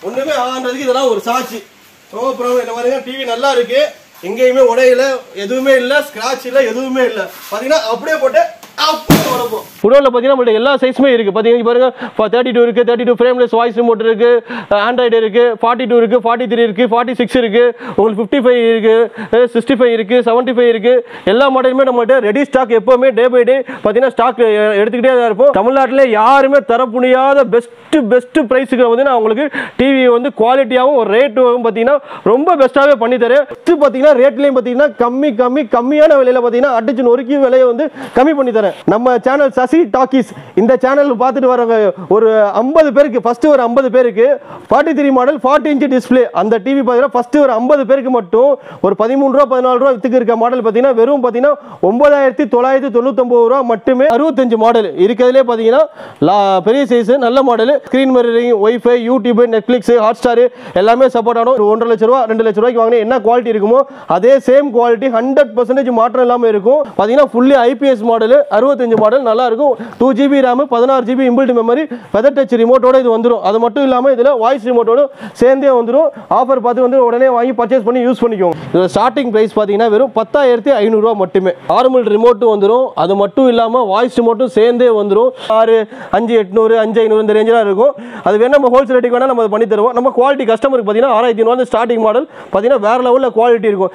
ஒண்ணுமே ஆகான்றதுக்கு இதெல்லாம் ஒரு சாட்சி நோ ப்ராப்ளம் என்ன பாருங்க டிவி நல்லா இருக்கு எங்கேயுமே உடையில எதுவுமே இல்ல ஸ்கிராட்ச் இல்ல எதுவுமே இல்ல பாத்தீங்கன்னா அப்படியே போட்டு அப்படியே உடப்போம் குடோன்ல பாத்தீங்கன்னா நம்மள்ட்ட எல்லா சைஸுமே இருக்கு பாத்தீங்கன்னா பாருங்க தேர்ட்டி டூ இருக்கு thirty two frameless voice remote இருக்கு ஆண்ட்ராய்டு இருக்கு ஃபார்ட்டி டூ இருக்கு ஃபார்ட்டி த்ரீ இருக்கு ஃபார்ட்டி சிக்ஸ் இருக்கு உங்களுக்கு ஃபிஃப்டி ஃபைவ் இருக்கு சிக்ஸ்டி ஃபைவ் இருக்கு செவன்ட்டி ஃபைவ் இருக்கு எல்லா மாடலுமே நம்மகிட்ட ரெடி ஸ்டாக் எப்பவுமே டே பை டே பாத்தீங்கன்னா ஸ்டாக் எடுத்துக்கிட்டே தான் இருப்போம் தமிழ்நாட்டில் யாருமே தர முடியாத பெஸ்ட் பெஸ்ட் ப்ரைஸுக்கு வந்து நான் உங்களுக்கு டிவி வந்து குவாலிட்டியாகவும் ஒரு ரேட்டும் பார்த்தீங்கன்னா ரொம்ப பெஸ்ட்டாகவே பண்ணி தரேன் ஃபஸ்ட்டு பார்த்தீங்கன்னா ரேட்லேயும் பார்த்தீங்கன்னா கம்மி கம்மி கம்மியான விலையில் பார்த்தீங்கன்னா அடிச்சு நொறுக்கி விலையை வந்து கம்மி பண்ணி தரேன் நம்ம சேனல் சசி டாக்கீஸ் இந்த சேனல் பார்த்துட்டு வரவங்க ஒரு ஐம்பது பேருக்கு ஃபர்ஸ்ட் ஒரு ஐம்பது பேருக்கு forty three model forty inch display அந்த டிவி பார்த்தீங்கன்னா ஃபர்ஸ்ட் ஒரு ஐம்பது பேருக்கு மட்டும் ஒரு பதிமூணு ரூபா பதினாலு ரூபா வித்துக்கு இருக்க மாடல் பார்த்தீங்கன்னா வெறும் பார்த்தீங்கன்னா ஒன்பதாயிரத்தி தொள்ளாயிரத்தி தொண்ணூத்தொம்பது ரூபா மட்டுமே அறுபத்தஞ்சு மாடல் இருக்கிறதுலே பார்த்தீங்கன்னா லா- பெரிய சைஸ் நல்ல model screen mirroring WiFi YouTube Netflix Hotstar எல்லாமே சப்போர்ட் ஆகும் ஒரு ஒன்றரை லட்ச ரூபா ரெண்டு லட்ச ரூபாய்க்கு வாங்கினா என்ன குவாலிட்டி இருக்குமோ அதே சேம் குவாலிட்டி ஹண்ட்ரட் பர்சன்டேஜ் மாற்றம் இல்லாமல் இருக்கும் பார்த்தீங்கன்னா ஃபுல்லி ஐபிஎஸ் மாடல் அறுபத்தஞ்சு மாடல் நல்லா இருக்கும் டூ ஜிபி ரேம் பதினாறு GB inbuilt memory weather touch ரிமோட்டோட இது வந்துடும் அது மட்டும் இல்லாமல் இதில் வாய்ஸ் ரிமோட்டோட சேர்ந்தே வந்துடும் ஆஃபர் பார்த்து வந்து உடனே வாங்கி பர்ச்சேஸ் பண்ணி யூஸ் பண்ணிக்கோங்க இது ஸ்டார்டிங் ப்ரைஸ் பார்த்தீங்கன்னா வெறும் பத்தாயிரத்தி ஐநூறுரூவா மட்டுமே நார்மல் ரிமோட்டும் வந்துடும் அது மட்டும் இல்லாமல் வாய்ஸ் ரிமோட்டும் சேர்ந்தே வந்துடும் ஆறு அஞ்சு எட்நூறு அஞ்சு ஐநூறு இந்த ரேஞ்சில் இருக்கும் அது வேணா நம்ம ஹோல்சேல் ரேட்டுக்கு வேணால் நம்ம பண்ணி தருவோம் நம்ம குவாலிட்டி கஸ்டமருக்கு பார்த்தீங்கன்னா ஆறாயிரத்தி ஐநூறு ஸ்டார்டிங் மாடல் பார்த்தீங்கன்னா வேற லெவலில் குவாலிட்டி இருக்கும்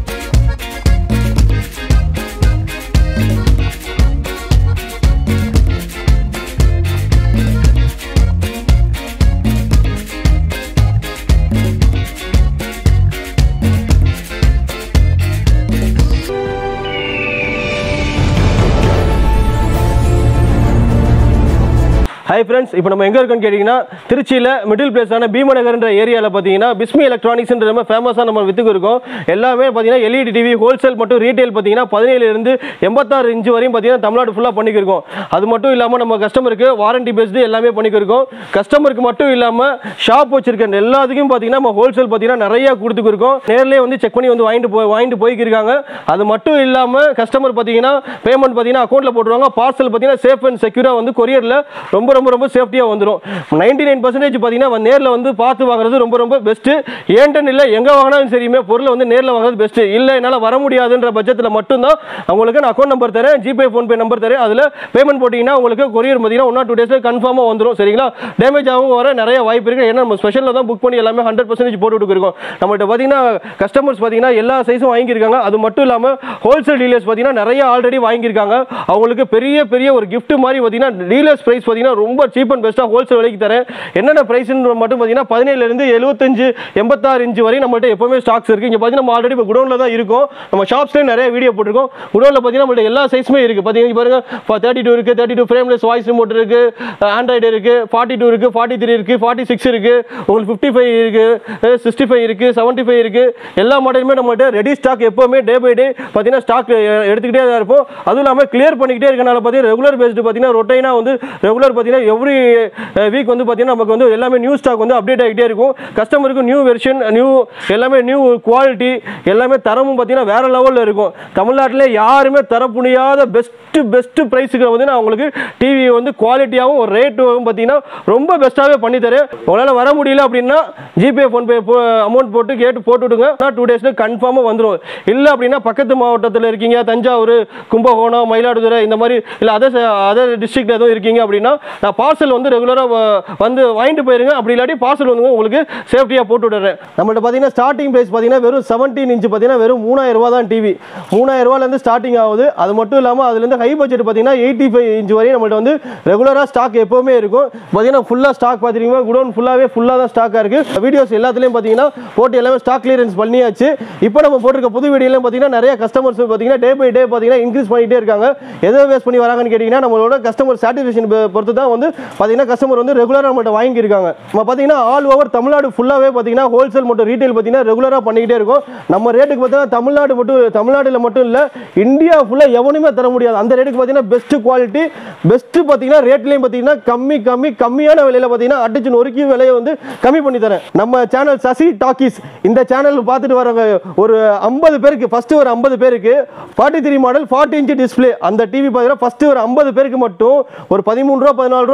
ஹாய் ஃப்ரெண்ட்ஸ் இப்போ நம்ம எங்கே இருக்கோம்னு கேட்டிங்கன்னா திருச்சியில் மிடில் பிளேஸான பீமநகர்ன்ற ஏரியாவில் பார்த்தீங்கன்னா பிஸ்மி எலக்ட்ரானிக்ஸ்ன்ற நம்ம ஃபேமஸாக நம்ம வித்துக்கு இருக்கோம் எல்லாமே பார்த்தீங்கன்னா எல்இடி டிவி ஹோல்சேல் மற்றும் ரீட்டைல் பார்த்தீங்கன்னா பதினேழுலேருந்து எண்பத்தாறு இன்ச்சு வரையும் பார்த்தீங்கன்னா தமிழ்நாடு ஃபுல்லாக பண்ணிக்கிருக்கோம் அது மட்டும் இல்லாமல் நம்ம கஸ்டமருக்கு வாரண்டி பேஸ்டு எல்லாமே பண்ணிக்கிருக்கோம் கஸ்டமருக்கு மட்டும் இல்லாமல் ஷாப் வச்சிருக்க எல்லாத்துக்கும் பார்த்தீங்கன்னா நம்ம ஹோல்சேல் பார்த்தீங்கன்னா நிறைய கொடுத்துருக்கோம் நேர்லேயே வந்து செக் பண்ணி வந்து வாங்கிட்டு போய் வாங்கிட்டு போய்க்கிருக்காங்க அது மட்டும் இல்லாமல் கஸ்டமர் பார்த்தீங்கன்னா பேமெண்ட் பார்த்தீங்கன்னா அக்கௌண்ட்டில் போட்டுருவாங்க பார்சல் பார்த்தீங்கன்னா சேஃப் அண்ட் செக்யூராக வந்து கொரியரில் ரொம்ப ரொம்ப ரொம்ப சேஃப்டியாக வந்துடும் நைன்டி நைன் பர்சன்டேஜ் பார்த்தீங்கன்னா நேரில் வந்து பார்த்து வாங்குறது ரொம்ப ரொம்ப பெஸ்ட்டு ஏன்ட்டுன்னு இல்லை எங்கே வாங்கினாலும் சரியுமே பொருளை வந்து நேரில் வாங்குறது பெஸ்ட்டு இல்லை என்னால் வர முடியாதுன்ற பட்சத்தில் மட்டும்தான் உங்களுக்கு நான் அக்கௌண்ட் நம்பர் தரேன் ஜிபே ஃபோன்பே நம்பர் தரேன் அதில் பேமெண்ட் போட்டிங்கன்னா உங்களுக்கு கொரியர் பார்த்தீங்கன்னா ஒன் ஆர் டூ டேஸில் கன்ஃபார்மாக வந்துடும் சரிங்களா டேமேஜ் ஆகும் வர நிறைய வாய்ப்பு இருக்குது ஏன்னா நம்ம ஸ்பெஷலில் தான் புக் பண்ணி எல்லாமே ஹண்ட்ரட் பர்சன்டேஜ் போட்டு கொடுக்குறோம் நம்மள்ட்ட பார்த்தீங்கன்னா கஸ்டமர்ஸ் பார்த்தீங்கன்னா எல்லா சைஸும் வாங்கியிருக்காங்க அது மட்டும் இல்லாமல் ஹோல்சேல் டீலர்ஸ் பார்த்தீங்கன்னா நிறைய ஆல்ரெடி வாங்கியிருக்காங்க அவங்களுக்கு பெரிய பெரிய ஒரு gift மாதிரி பார்த்தீங்கன்னா டீலர்ஸ் ப்ரைஸ் பார்த்தீங்கன்னா ரொம்ப சீப் அண்ட் பெஸ்ட்டாக ஹோல்சேல் விலைக்கு தரேன் என்னென்ன ப்ரைஸ்னு மட்டும் பார்த்தீங்கன்னா பதினேழுலேருந்து எழுபத்தஞ்சு எண்பத்தாறு இன்ச்சு வரை நம்மள்ட்ட எப்பவுமே ஸ்டாக்ஸ் இருக்குது இங்கே பார்த்தீங்கன்னா நம்ம ஆல்ரெடி இப்போ குடோனில் தான் இருக்கும் நம்ம ஷாப்ஸ்லேயே நிறைய வீடியோ போட்டிருக்கோம் குடோனில் பார்த்தீங்கன்னா நம்மள்ட்ட எல்லா சைஸுமே இருக்குது பார்த்தீங்கன்னா பாருங்க தேர்ட்டி டூ இருக்குது thirty two frameless voice remote இருக்குது ஆண்ட்ராய்டு இருக்குது ஃபார்ட்டி டூ இருக்குது ஃபார்ட்டி த்ரீ இருக்குது ஃபார்ட்டி சிக்ஸ் இருக்குது உங்களுக்கு ஃபிஃப்டி ஃபைவ் இருக்குது சிக்ஸ்டி ஃபைவ் இருக்குது செவன்ட்டி ஃபைவ் இருக்குது எல்லா மாடலுமே நம்மள்ட்ட ரெடி ஸ்டாக் எப்போவுமே டே பை டே பார்த்தீங்கன்னா ஸ்டாக் எடுத்துக்கிட்டே தான் இருப்போம் அதுவும் இல்லாமல் கிளியர் பண்ணிக்கிட்டே இருக்கனால பார்த்தீங்கன்னா ரெகுலர் பேஸ்டு பார்த்தீங்கன்னா ரொட்டைனாக வந்து ரெகுலர் பார்த்தீங்கன்னா எவ்ரி வீக் வந்து பார்த்தீங்கன்னா நமக்கு வந்து எல்லாமே நியூ ஸ்டாக் வந்து அப்டேட் ஆகிட்டே இருக்கும் கஸ்டமருக்கு நியூ வெர்ஷன் நியூ எல்லாமே நியூ குவாலிட்டி எல்லாமே தரமும் பார்த்தீங்கன்னா வேற லெவலில் இருக்கும் தமிழ்நாட்டில் யாருமே தர முடியாத பெஸ்ட்டு பெஸ்ட்டு ப்ரைஸுக்கு வந்து நான் உங்களுக்கு டிவி வந்து குவாலிட்டியாகவும் ஒரு ரேட்டும் பார்த்தீங்கன்னா ரொம்ப பெஸ்ட்டாகவே பண்ணி தரேன் உங்களால் வர முடியல அப்படின்னா ஜிபே ஃபோன்பே அமௌண்ட் போட்டு கேட்டு போட்டு விடுங்க டூ டேஸில் கன்ஃபார்மாக வந்துடும் இல்லை அப்படின்னா பக்கத்து மாவட்டத்தில் இருக்கீங்க தஞ்சாவூர் கும்பகோணம் மயிலாடுதுறை இந்த மாதிரி இல்லை அதர் அதர் டிஸ்ட்ரிக்ட் எதுவும் இருக்கீங்க அப்படின்னா நான் பார்சல் வந்து ரெகுலராக வந்து வாங்கிட்டு போயிருங்க அப்படி இல்லாட்டி பார்சல் வந்து உங்களுக்கு சேஃப்டியாக போட்டு விடுறேன் நம்மள்ட்ட பார்த்தீங்கன்னா ஸ்டார்டிங் ப்ரைஸ் பார்த்தீங்கன்னா வெறும் செவன்டீன் இன்ச் பார்த்தீங்கன்னா வெறும் மூணாயிரம் ரூபா தான் டிவி மூணாயிரம் ரூபாலேருந்து ஸ்டார்டிங் ஆகுது அது மட்டும் இல்லாமல் அதுலேருந்து ஹை பட்ஜெட் பார்த்தீங்கன்னா எயிட்டி ஃபைவ் இன்ச் வரையும் நம்மள்ட்ட வந்து ரெகுலராக ஸ்டாக் எப்போவுமே இருக்கும் பார்த்தீங்கன்னா ஃபுல்லாக ஸ்டாக் பார்த்தீங்கன்னா குடோன் ஃபுல்லாகவே ஃபுல்லாக தான் ஸ்டாக்காக இருக்குது வீடியோஸ் எல்லாத்துலேயும் பார்த்தீங்கன்னா போட்டு எல்லாமே ஸ்டாக் கிளியரன்ஸ் பண்ணியாச்சு இப்போ நம்ம போட்டிருக்க புது வீடியோலையும் பார்த்தீங்கன்னா நிறைய கஸ்டமர்ஸ் பார்த்தீங்கன்னா டே பை டே பார்த்தீங்கன்னா இன்க்ரீஸ் பண்ணிகிட்டே இருக்காங்க எதை வேஸ்ட் பண்ணி வராங்கன்னு கேட்டிங்கன்னா நம்மளோட கஸ்டமர் சாட்டிஸ்ஃபேக்ஷன் பொறுத்து தான் வந்து பார்த்தீங்கன்னா கஸ்டமர் வந்து ரெகுலராக நம்மள்ட்ட வாங்கியிருக்காங்க நம்ம பார்த்தீங்கன்னா ஆல் ஓவர் தமிழ்நாடு ஃபுல்லாகவே பார்த்தீங்கன்னா ஹோல்சேல் மற்றும் ரீட்டைல் பார்த்தீங்கன்னா ரெகுலராக பண்ணிக்கிட்டே இருக்கும் நம்ம ரேட்டுக்கு பார்த்தீங்கன்னா தமிழ்நாடு மட்டும் தமிழ்நாட்டில் மட்டும் இல்லை இந்தியா ஃபுல்லாக எவனுமே தர முடியாது அந்த ரேட்டுக்கு பார்த்தீங்கன்னா பெஸ்ட் குவாலிட்டி பெஸ்ட்டு பார்த்தீங்கன்னா ரேட்லேயும் பார்த்தீங்கன்னா கம்மி கம்மி கம்மியான விலையில் பார்த்தீங்கன்னா அடிச்சு நொறுக்கி விலையை வந்து கம்மி பண்ணி தரேன் நம்ம சேனல் சசி டாக்கீஸ் இந்த சேனல் பார்த்துட்டு வரவங்க ஒரு ஐம்பது பேருக்கு ஃபர்ஸ்ட் ஒரு ஐம்பது பேருக்கு forty three model forty inch display அந்த டிவி பார்த்தீங்கன்னா ஃபர்ஸ்ட் ஒரு ஐம்பது பேருக்கு மட்டும் ஒரு பதிமூணு ரூபா பதினாலு ரூபா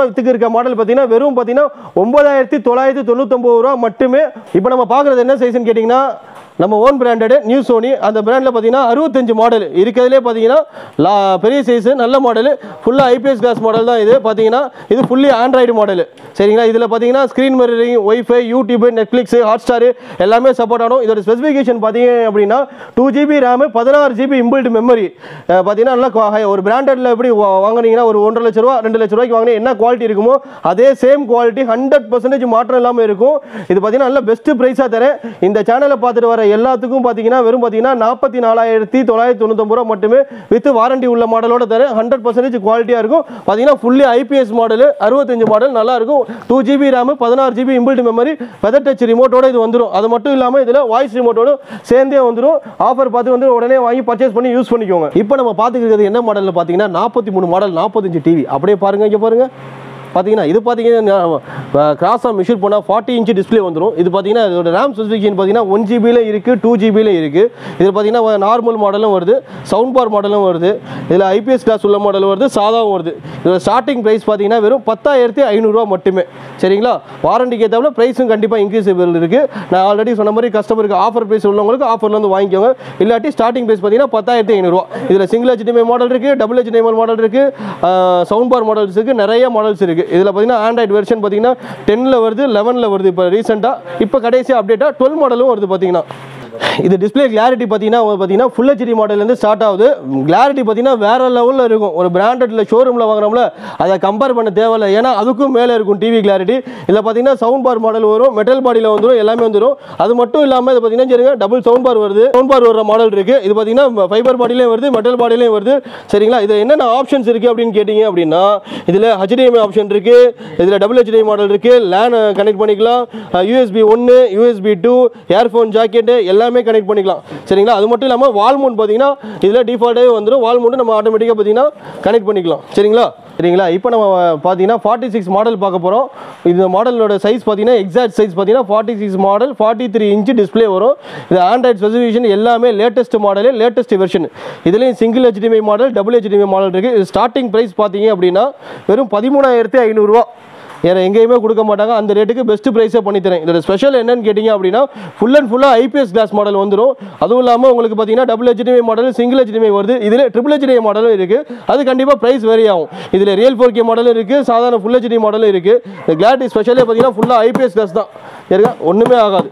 ரூபா வித்துக்கு இருக்க மாடல் பார்த்தீங்கன்னா வெறும் பார்த்தீங்கன்னா ஒன்பதாயிரத்தி தொள்ளாயிரத்தி தொண்ணூத்தொம்பது ரூபா மட்டுமே இப்போ நம்ம பார்க்குறது என்ன சைஸ்ன்னு கேட்டிங்கன்னா நம்ம ஓன் பிராண்டடு நியூ சோனி அந்த பிராண்டில் பார்த்தீங்கன்னா அறுபத்தஞ்சு மாடல் இருக்கிறதுலே பார்த்தீங்கன்னா லா பெரிய சைஸு நல்ல மாடலு ஃபுல்லாக ஐபிஎஸ் கிளாஸ் மாடல் தான் இது பார்த்தீங்கன்னா இது ஃபுல்லி ஆண்ட்ராய்டு மாடலு சரிங்களா இதில் பார்த்தீங்கன்னா screen mirroring WiFi YouTube Netflix Hotstar எல்லாமே சப்போர்ட் ஆகும் இதோட ஸ்பெசிஃபிகேஷன் பார்த்தீங்க அப்படின்னா டூ ஜிபி ரேமு பதினாறு ஜிபி இம்பிள்ட் மெமரி பார்த்தீங்கன்னா நல்லா qua- high- ஒரு பிராண்டட்ல எப்படி வா- வாங்குனீங்கன்னா ஒரு ஒன்றரை லட்ச ரூபா ரெண்டு லட்ச ரூபாய்க்கு வாங்கினா என்ன குவாலிட்டி இருக்குமோ அதே சேம் குவாலிட்டி ஹண்ட்ரட் பர்சன்டேஜ் மாற்றம் இல்லாமல் இருக்கும் இது பார்த்தீங்கன்னா நல்ல பெஸ்ட் ப்ரைஸாக தரேன் இந்த சேனலை பார்த்துட்டு வர எல்லாத்துக்கும் பார்த்தீங்கன்னா வெறும் பார்த்தீங்கன்னா நாற்பத்தி நாலாயிரத்தி தொள்ளாயிரத்தி தொண்ணூத்தொம்பது ரூபா மட்டுமே வித் வாரண்டி உள்ள மாடலோட தரேன் ஹண்ட்ரட் பர்சன்டேஜ் குவாலிட்டியாக இருக்கும் பார்த்தீங்கன்னா ஃபுல்லி ஐபிஎஸ் மாடல் அறுபத்தஞ்சு மாடல் நல்லா இருக்கும் டூ ஜிபி ரேமு பதினாறு GB inbuilt memory weather touch ரிமோட்டோட இது வந்துடும் அது மட்டும் இல்லாமல் இதில் வாய்ஸ் ரிமோட்டோட சேர்ந்தே வந்துடும் ஆஃபர் பார்த்து வந்து உடனே வாங்கி பர்ச்சேஸ் பண்ணி யூஸ் பண்ணிக்கோங்க இப்போ நம்ம பார்த்துக்கிறது என்ன மாடலில் பார்த்தீங்கன்னா நாற்பத்தி மூணு மாடல் நாற்பத்தஞ்சு டிவி அப்படியே பாருங்க இங்கே பாருங்க பார்த்தீங்கன்னா இது பார்த்தீங்கன்னா கிராஸாக மெஷூர் பண்ணால் ஃபார்ட்டி இன்ச் டிஸ்ப்ளே வந்துடும் இது பார்த்தீங்கன்னா இதோட ரேம் ஸ்பெசிஃபிகேஷன் பார்த்தீங்கன்னா ஒன் ஜிபியில் இருக்குது டூ ஜிபியில் இருக்குது இதில் பார்த்தீங்கன்னா நார்மல் மாடலும் வருது சவுண்ட் பார் மாடலும் வருது இதில் ஐபிஎஸ் கிளாஸ் உள்ள மாடல் வருது சாதாவும் வருது இதோட ஸ்டார்டிங் ப்ரைஸ் பார்த்தீங்கன்னா வெறும் பத்தாயிரத்தி ஐநூறுரூவா மட்டுமே சரிங்களா வாரண்டிக்கு ஏற்றாப்புல ப்ரைஸும் கண்டிப்பாக இன்க்ரீஸபிள் இருக்குது நான் ஆல்ரெடி சொன்ன மாதிரி கஸ்டமருக்கு ஆஃபர் ப்ரைஸ் உள்ளவங்களுக்கு ஆஃபர்ல வந்து வாங்கிக்கோங்க இல்லாட்டி ஸ்டார்டிங் ப்ரைஸ் பார்த்தீங்கன்னா பத்தாயிரத்தி ஐநூறுரூவா இதில் சிங்கிள் ஹெச்டிஎம்ஐ மாடல் இருக்குது டபுள் ஹெச்டிஎம்ஐ மாடல் இருக்குது சவுண்ட் பார் மாடல்ஸ் இருக்குது நிறைய மாடல்ஸ் இருக்குது இதில் பார்த்தீங்கன்னா ஆண்ட்ராய்டு வெர்ஷன் பார்த்தீங்கன்னா டென்னில் வருது லெவனில் வருது இப்போ ரீசெண்டாக இப்போ கடைசி அப்டேட்டாக டுவெல் மாடலும் வருது பார்த்தீங்கன்னா இது டிஸ்ப்ளே கிளாரிட்டி பார்த்தீங்கன்னா பார்த்தீங்கன்னா ஃபுல் ஹெச்டி மாடல்லேருந்து ஸ்டார்ட் ஆகுது கிளாரிட்டி பார்த்தீங்கன்னா வேற லெவலில் இருக்கும் ஒரு பிராண்டட்ல ஷோரூமில் வாங்குறோம்ல அதை கம்பேர் பண்ண தேவையில்லை ஏன்னா அதுக்கும் மேலே இருக்கும் டிவி கிளாரிட்டி இதில் பார்த்தீங்கன்னா சவுண்ட் பார் மாடல் வரும் மெட்டல் பாடியில் வந்துடும் எல்லாமே வந்துடும் அது மட்டும் இல்லாமல் இது பார்த்தீங்கன்னா சரிங்க டபுள் சவுண்ட் பார் வருது சவுண்ட் பார் வர மாடல் இருக்குது இது பார்த்தீங்கன்னா ஃபைபர் பாடியிலையும் வருது மெட்டல் பாடியிலையும் வருது சரிங்களா இதில் என்னென்ன ஆப்ஷன்ஸ் இருக்குது அப்படின்னு கேட்டிங்க அப்படின்னா இதில் HDMI ஆப்ஷன் இருக்குது இதில் டபுள் HDMI மாடல் இருக்குது லேன் கனெக்ட் பண்ணிக்கலாம் யூஎஸ்பி ஒன்று யூஎஸ்பி டூ இயர்ஃபோன் ஜாக்கெட்டு எல்லாமே கனெக்ட் பண்ணிக்கலாம் சரிங்களா அது மட்டும் இல்லாமல் வால் மவுண்ட் பார்த்தீங்கன்னா இதில் டிஃபால்ட்டாகவே வந்துடும் வால் மவுண்ட் நம்ம ஆட்டோமேட்டிக்காக பார்த்தீங்கன்னா கனெக்ட் பண்ணிக்கலாம் சரிங்களா சரிங்களா இப்போ நம்ம பார்த்தீங்கன்னா ஃபார்ட்டி சிக்ஸ் மாடல் பார்க்க போகிறோம் இந்த மாடலோட சைஸ் பார்த்தீங்கன்னா எக்ஸாக்ட் சைஸ் பார்த்தீங்கன்னா forty six model forty three inch display வரும் இது ஆண்ட்ராய்ட் ஸ்பெசிஃபிகேஷன் எல்லாமே லேட்டஸ்ட் மாடலு லேட்டஸ்ட் வெர்ஷன் இதுலேயும் single HDMI model double HDMI model இருக்குது இது ஸ்டார்டிங் ப்ரைஸ் பார்த்தீங்க அப்படின்னா வெறும் பதிமூணாயிரத்தி ஐநூறுரூவா வேறு எங்கேயுமே கொடுக்க மாட்டாங்க அந்த ரேட்டுக்கு பெஸ்ட் ப்ரைஸே பண்ணித்தரேன் இதோட ஸ்பெஷல் என்னன்னு கேட்டிங்க அப்படின்னா ஃபுல் அண்ட் ஃபுல்லாக ஐபிஎஸ் கிளாஸ் மாடல் வந்துடும் அதுவும் இல்லாமல் உங்களுக்கு பார்த்தீங்கன்னா double HDMI model single HDMI வருது இதில் ட்ரிபிள் HDMI மாடலும் இருக்குது அது கண்டிப்பாக ப்ரைஸ் வேரி ஆகும் இதில் ரியல் ஃபோர் கே மாடலும் இருக்குது சாதாரண ஃபுல் HD மாடலும் இருக்குது இந்த கிளாரிட்டி ஸ்பெஷலே பார்த்தீங்கன்னா ஃபுல்லாக ஐபிஎஸ் கிளாஸ் தான் இருக்கா ஒன்றுமே ஆகாது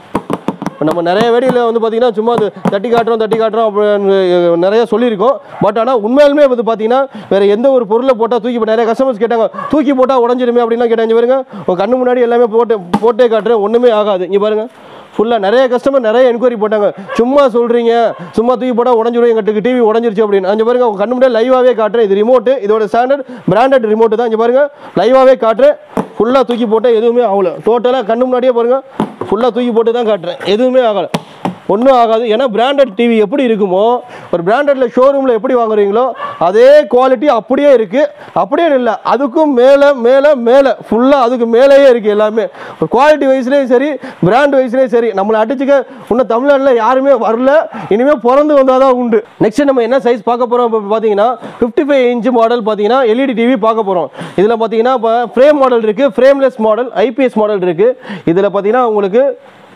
இப்போ நம்ம நிறைய வீடியோவில் வந்து பார்த்தீங்கன்னா சும்மா அது தட்டி காட்டுறோம் தட்டி காட்டுறோம் அப்படின்னு நிறைய சொல்லியிருக்கோம் பட் ஆனால் உண்மையாலுமே வந்து பார்த்தீங்கன்னா வேறு எந்த ஒரு பொருளை போட்டால் தூக்கி போ- நிறைய கஸ்டமர்ஸ் கேட்டாங்க தூக்கி போட்டால் உடஞ்சிருமே அப்படின்னா கேட்டாங்க இங்க பாருங்க உங்கள் கண்ணு முன்னாடி எல்லாமே போட்டு போட்டே காட்டுறேன் ஒன்றுமே ஆகாது இங்கே பாருங்க ஃபுல்லாக நிறைய கஸ்டமர் நிறைய என்கொயரி போட்டாங்க சும்மா சொல்கிறீங்க சும்மா தூக்கி போட்டால் உடஞ்சிரும் எங்கிட்ட டிவி உடஞ்சிருச்சு அப்படின்னு அங்கே பாருங்க உங்கள் கண்ணு முன்னாடி லைவாகவே காட்டுறேன் இது ரிமோட்டு இதோட ஸ்டாண்டர்ட் பிராண்டட் ரிமோட்டு தான் இங்கே பாருங்க லைவாகவே காட்டுறேன் ஃபுல்லாக தூக்கி போட்டால் எதுவுமே ஆகல டோட்டலாக கண்ணு முன்னாடியே பாருங்க ஃபுல்லாக தூக்கி போட்டு தான் காட்டுறேன் எதுவுமே ஆகலை ஒன்றும் ஆகாது ஏன்னா பிராண்டட் டிவி எப்படி இருக்குமோ ஒரு பிராண்டட்ல ஷோரூமில் எப்படி வாங்குறீங்களோ அதே குவாலிட்டி அப்படியே இருக்குது அப்படியே இல்லை அதுக்கும் மேலே மேலே மேலே ஃபுல்லாக அதுக்கு மேலேயே இருக்குது எல்லாமே ஒரு குவாலிட்டி வைஸ்லேயும் சரி பிராண்ட் வைஸ்லேயும் சரி நம்மளை அடிச்சுக்க இன்னும் தமிழ்நாட்டில் யாருமே வரல இனிமேல் பிறந்து வந்தால் தான் உண்டு நெக்ஸ்ட் நம்ம என்ன சைஸ் பார்க்க போகிறோம் இப்போ பார்த்தீங்கன்னா ஃபிஃப்டி ஃபைவ் இன்ச் மாடல் பார்த்தீங்கன்னா எல்இடி டிவி பார்க்க போகிறோம் இதில் பார்த்தீங்கன்னா இப்போ ஃப்ரேம் மாடல் இருக்குது ஃப்ரேம்லெஸ் மாடல் ஐபிஎஸ் மாடல் இருக்குது இதில் பார்த்தீங்கன்னா உங்களுக்கு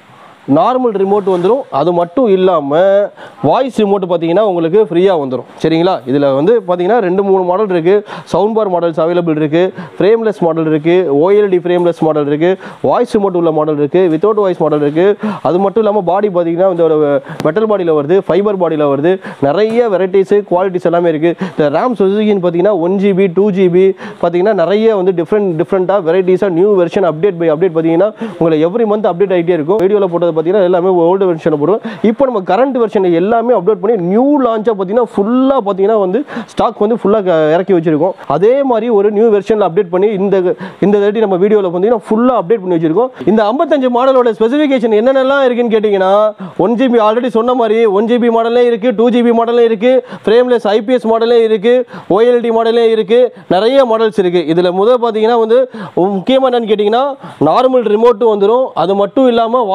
நார்மல் ரிமோட் வந்துடும் அது மட்டும் இல்லாமல் வாய்ஸ் ரிமோட் பார்த்தீங்கன்னா உங்களுக்கு ஃப்ரீயாக வந்துடும் சரிங்களா இதில் வந்து பார்த்தீங்கன்னா ரெண்டு மூணு மாடல் இருக்குது சவுண்ட் பார் மாடல்ஸ் அவைலபிள் இருக்குது ஃப்ரேம்லெஸ் மாடல் இருக்குது ஓஎல்டி ஃப்ரேம்லெஸ் மாடல் இருக்குது வாய்ஸ் ரிமோட் உள்ள மாடல் இருக்குது வித்தவுட் வாய்ஸ் மாடல் இருக்குது அது மட்டும் இல்லாமல் பாடி பார்த்தீங்கன்னா இதோட மெட்டல் பாடியில் வருது ஃபைபர் பாடியில் வருது நிறைய வெரைட்டிஸு குவாலிட்டிஸ் எல்லாமே இருக்குது இந்த ரேம் ஸ்பெசிஃபிகேஷன் பார்த்தீங்கன்னா ஒன் ஜிபி டூ ஜிபி பார்த்தீங்கன்னா நிறைய வந்து டிஃப்ரெண்ட் டிஃப்ரெண்ட்டாக வெரைட்டிஸாக new version update by update பார்த்தீங்கன்னா உங்களை எவ்ரி மந்த் அப்டேட் ஆகிட்டே இருக்கும் வீடியோவில் போட்டது பார்த்தீங்கன்னா எல்லாமே ஓல்டு வெர்ஷனை போடுவோம் இப்போ நம்ம கரண்ட் வெர்ஷன் எல்லாமே அப்டேட் பண்ணி நியூ லான்ச்சாக பார்த்தீங்கன்னா ஃபுல்லாக பார்த்தீங்கன்னா வந்து ஸ்டாக் வந்து ஃபுல்லாக இறக்கி வச்சிருக்கோம் அதே மாதிரி ஒரு நியூ வெர்ஷனில் அப்டேட் பண்ணி இந்த இந்த தாட்டி நம்ம வீடியோவில் பார்த்தீங்கன்னா ஃபுல்லாக அப்டேட் பண்ணி வச்சிருக்கோம் இந்த 55 மாடலோட ஸ்பெசிஃபிகேஷன் என்னென்னலாம் இருக்குன்னு கேட்டிங்கன்னா ஒன் ஜிபி ஆல்ரெடி சொன்ன மாதிரி ஒன் ஜிபி மாடலே இருக்குது டூ ஜிபி மாடலே இருக்குது ஃப்ரேம்லெஸ் ஐபிஎஸ் மாடலே இருக்குது ஓஎல்டி மாடலே இருக்குது நிறைய மாடல்ஸ் இருக்குது இதில் முதல் பார்த்தீங்கன்னா வந்து முக்கியமாக என்னன்னு கேட்டிங்கன்னா நார்மல் ரிமோட்டும் வந்துடும் அது மட்டும் இல்லாமல் வாய்ஸ் ரிமோட்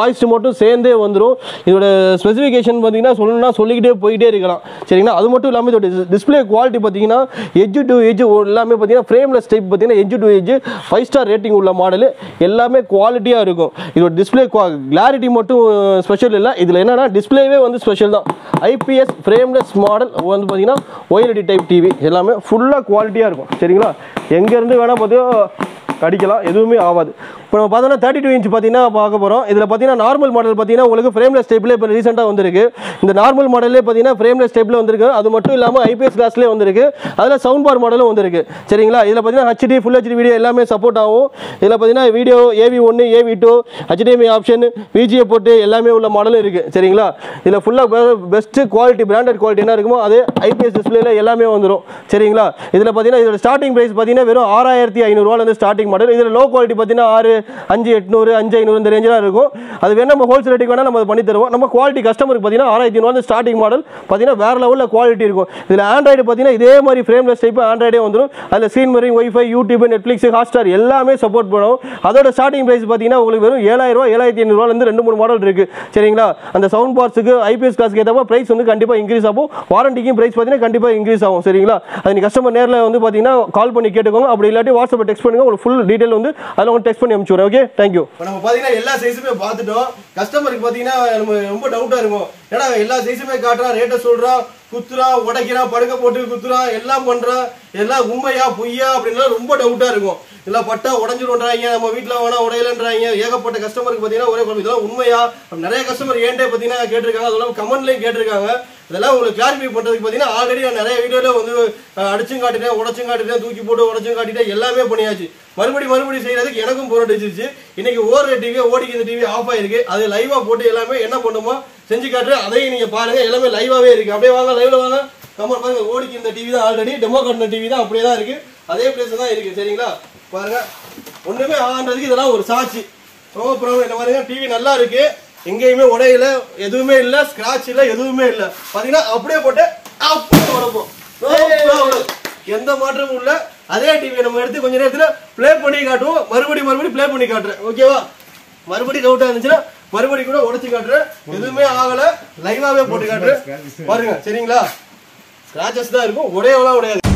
மட்டும் சேர்ந்தே வந்துடும் இதோட ஸ்பெசிஃபிகேஷன் பார்த்தீங்கன்னா சொல்லணும்னா சொல்லிக்கிட்டே போயிட்டே இருக்கலாம் சரிங்களா அது மட்டும் இல்லாமல் இதோட டிஸ்பிளே குவாலிட்டி பார்த்தீங்கன்னா எஜ் டு எஜ் எல்லாமே பார்த்தீங்கன்னா ஃப்ரேம்லெஸ் டைப் பார்த்தீங்கன்னா edge to edge five star rating உள்ள மாடல் எல்லாமே குவாலிட்டியாக இருக்கும் இதோட டிஸ்பிளே கிளாரிட்டி மட்டும் ஸ்பெஷல் இல்லை இதில் என்னன்னா டிஸ்பிளேவே வந்து ஸ்பெஷல் தான் ஐபிஎஸ் ஃப்ரேம்லெஸ் மாடல் வந்து பார்த்தீங்கன்னா ஒய்எல்டி டைப் டிவி எல்லாமே ஃபுல்லாக குவாலிட்டியாக இருக்கும் சரிங்களா எங்கேருந்து வேணால் பார்த்தீங்கன்னா கடிக்கலாம் எதுவுமே ஆகாது இப்போ நம்ம பார்த்தோம்னா தேர்ட்டி டூ இன்ச் பார்த்தீங்கன்னா பார்க்க போகிறோம் இதில் பார்த்தீங்கன்னா நார்மல் மாடல் பார்த்தீங்கன்னா உங்களுக்கு ஃப்ரேம்லெஸ் டைப்பில் இப்போ ரீசெண்டாக வந்திருக்கு இந்த நார்மல் மாடலே பார்த்தீங்கன்னா ஃப்ரேம்லெஸ் டைப்பில் வந்திருக்கு அது மட்டும் இல்லாமல் ஐபிஎஸ் கிளாஸ்லேயே வந்திருக்கு அதில் சவுண்ட் பார் மாடலும் வந்திருக்கு சரிங்களா இதில் பார்த்தீங்கன்னா ஹச்டி ஃபுல் ஹெச்டி வீடியோ எல்லாமே சப்போர்ட் ஆகும் இதில் பார்த்தீங்கன்னா வீடியோ ஏவி ஒன்று AV two HDMI option VGA போட்டு எல்லாமே உள்ள மாடலும் இருக்குது சரிங்களா இதில் ஃபுல்லாக பெஸ்ட்டு குவாலிட்டி பிராண்டட் குவாலிட்டி என்ன இருக்குமோ அது ஐபிஎஸ் டிஸ்பிளேல எல்லாமே வந்துடும் சரிங்களா இதில் பார்த்தீங்கன்னா இதோட ஸ்டார்டிங் ப்ரைஸ் பார்த்தீங்கன்னா வெறும் ஆறாயிரத்தி ஐநூறுரூவாலேருந்து ஸ்டார்டிங் மாடல் இதில் லோ குவாலிட்டி பார்த்தீங்கன்னா ஆறு அஞ்சு எட்நூறு அஞ்சு ஐநூறு இந்த ரேஞ்சில் இருக்கும் அது வேணா நம்ம ஹோல்சேல் ரேட்டுக்கு வேணால் நம்ம பண்ணி தருவோம் நம்ம குவாலிட்டி கஸ்டமருக்கு பார்த்தீங்கன்னா ஆறாயிரத்தி ஐநூறு ஸ்டார்டிங் மாடல் பார்த்தீங்கன்னா வேறு லெவலில் குவாலிட்டி இருக்கும் இதில் ஆண்ட்ராய்டு பார்த்தீங்கன்னா இதே மாதிரி ஃப்ரேம்லெஸ் டைப் ஆண்ட்ராய்டே வந்துடும் அதில் screen mirroring WiFi YouTube Netflix Hotstar எல்லாமே சப்போர்ட் பண்ணும் அதோட ஸ்டார்டிங் ப்ரைஸ் பார்த்தீங்கன்னா உங்களுக்கு வெறும் ஏழாயிரம் ரூபா ஏழாயிரத்தி ஐநூறுவாலேருந்து ரெண்டு மூணு மாடல் இருக்குது சரிங்களா அந்த சவுண்ட் பார்ட்ஸுக்கு ஐபிஎஸ் கிளாஸ்க்கு ஏற்றப்போ ப்ரைஸ் வந்து கண்டிப்பாக இன்க்ரீஸ் ஆகும் வாரண்டிக்கும் ப்ரைஸ் பார்த்தீங்கன்னா கண்டிப்பாக இன்க்ரீஸ் ஆகும் சரிங்களா அது நீ கஸ்டமர் நேரில் வந்து பார்த்தீங்கன்னா கால் பண்ணி கேட்டுக்கோங்க அப்படி இல்லாட்டி வாட்ஸ்அப்பில் டெக்ஸ்ட் பண்ணுங்க உங்களுக்கு ஃபுல் டீட்டெயில் வந்து அதில் உங்களுக்கு டெக்ஸ்ட் பண்ணி அனுப்பிச்சுடுறேன் ஓகே தேங்க்யூ இப்போ நம்ம பார்த்தீங்கன்னா எல்லா சைஸுமே பார்த்துட்டோம் கஸ்டமருக்கு பார்த்தீங்கன்னா நம்ம ரொம்ப டவுட்டாக இருக்கும் ஏன்னா எல்லா சைஸுமே காட்டுறான் ரேட்டை சொல்கிறான் குத்துறான் உடைக்கிறான் படுக்க போட்டு குத்துறான் எல்லாம் பண்றான் எல்லாம் உண்மையா பொய்யா அப்படின்லாம் ரொம்ப டவுட்டா இருக்கும் இல்ல பட்டா உடஞ்சிருன்றாங்க நம்ம வீட்டுல வேணா உடையலன்றாங்க ஏகப்பட்ட கஸ்டமருக்கு பாத்தீங்கன்னா ஒரே குழப்பம். இதெல்லாம் உண்மையா அப்படி நிறைய கஸ்டமர் ஏன்டே பாத்தீங்கன்னா கேட்டிருக்காங்க அதெல்லாம் கமெண்ட்லயும் கேட்டிருக்காங்க இதெல்லாம் உங்களுக்கு கிளாரிஃபை பண்றதுக்கு பாத்தீங்கன்னா ஆல்ரெடி நான் நிறைய வீடியோல வந்து அஹ், அடிச்சும் காட்டிட்டேன் உடச்சும் காட்டிட்டேன் தூக்கி போட்டு உடச்சும் காட்டிட்டேன் எல்லாமே பண்ணியாச்சு மறுபடி மறுபடி செய்யறதுக்கு எனக்கும் போர் அடிச்சிருச்சு இன்னைக்கு ஓடுற டிவி ஓடிக்கு இந்த டிவி ஆஃப் ஆயிருக்கு அது லைவா போட்டு எல்லாமே என்ன பண்ணுமோ செஞ்சு காட்டுறேன் அதையும் நீங்க பாருங்க எல்லாமே லைவாவே இருக்கு அப்படியே வாங்க லைவ்ல வாங்க கமெண்ட் பாருங்க ஓடிக்கு இந்த டிவி தான் ஆல்ரெடி டெமோ காட்டின டிவி தான் அப்படியே தான் இருக்கு அதே பிளேஸ் தான் இருக்கு சரிங்களா பாருங்க ஒண்ணுமே ஆன்றதுக்கு இதெல்லாம் ஒரு சாட்சி ப்ரோ ப்ரோ என்ன பாருங்க டிவி நல்லா இருக்கு எங்கேயுமே உடையில எதுவுமே இல்ல ஸ்கிராட்ச் இல்ல எதுவுமே இல்ல பாத்தீங்கன்னா அப்படியே போட்டு அப்படியே உடப்போம் No problem. எந்த மாற்றமும் இல்ல அதே டிவி நம்ம எடுத்து கொஞ்ச நேரத்துல ப்ளே பண்ணி காட்டுவோம் மறுபடியும் மறுபடியும் ப்ளே பண்ணி காட்டுறேன் ஓகேவா மறுபடியும் டவுட்டா இருந்துச்சுன்னா மறுபடியும் கூட உடைச்சு காட்டுறேன் எதுவுமே ஆகல லைவாவே போட்டு காட்டுறேன் பாருங்க சரிங்களா ஸ்கிராச்சஸ் தான் இருக்கும் உடையவெல்லாம் உடையாது